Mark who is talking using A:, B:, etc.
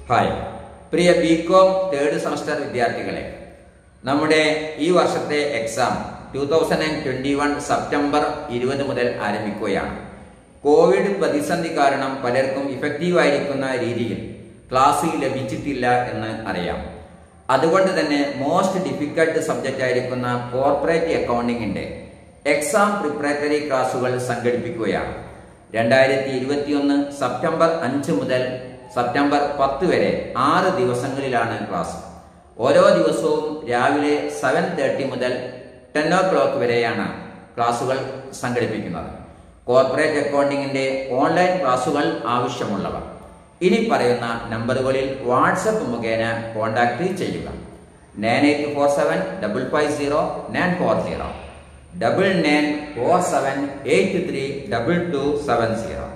A: hi പ്രിയ B com third semester വിദ്യാർത്ഥികളെ നമ്മുടെ ഈ വർഷത്തെ exam two thousand and twenty one September ഇരുപത് മുതൽ ആരംഭിക്കുകയാണ് കോവിഡ് പ്രതിസന്ധി കാരണം പലർക്കും ഇഫക്റ്റീവ് ആയിരിക്കുന്ന രീതിയിൽ ക്ലാസ് ലഭിച്ചിട്ടില്ല എന്ന് അറിയാം അതുകൊണ്ട് തന്നെ മോസ്റ്റ് ഡിഫിക്കൽട്ട് സബ്ജക്റ്റ് ആയിരിക്കുന്ന കോർപ്പറേറ്റ് അക്കൗണ്ടിങ്ങിന്റെ എക്സാം പ്രിപ്പറേറ്ററി ക്ലാസുകൾ സംഘടിപ്പിക്കുകയാണ് രണ്ടായിരത്തി ഇരുപത്തിയൊന്ന് സെപ്റ്റംബർ അഞ്ച് മുതൽ സെപ്റ്റംബർ പത്ത് വരെ ആറ് ദിവസങ്ങളിലാണ് ക്ലാസ് ഓരോ ദിവസവും രാവിലെ സെവൻ തേർട്ടി മുതൽ ടെൻ ഓ ക്ലോക്ക് വരെയാണ് ക്ലാസുകൾ സംഘടിപ്പിക്കുന്നത് കോർപ്പറേറ്റ് അക്കൗണ്ടിങ്ങിന്റെ ഓൺലൈൻ ക്ലാസുകൾ ആവശ്യമുള്ളവർ ഇനി പറയുന്ന നമ്പറുകളിൽ വാട്സപ്പ് മുഖേന കോൺടാക്ട് ചെയ്യുക nine eight four seven double five zero nine four zero double nine four seven eight three double two seven zero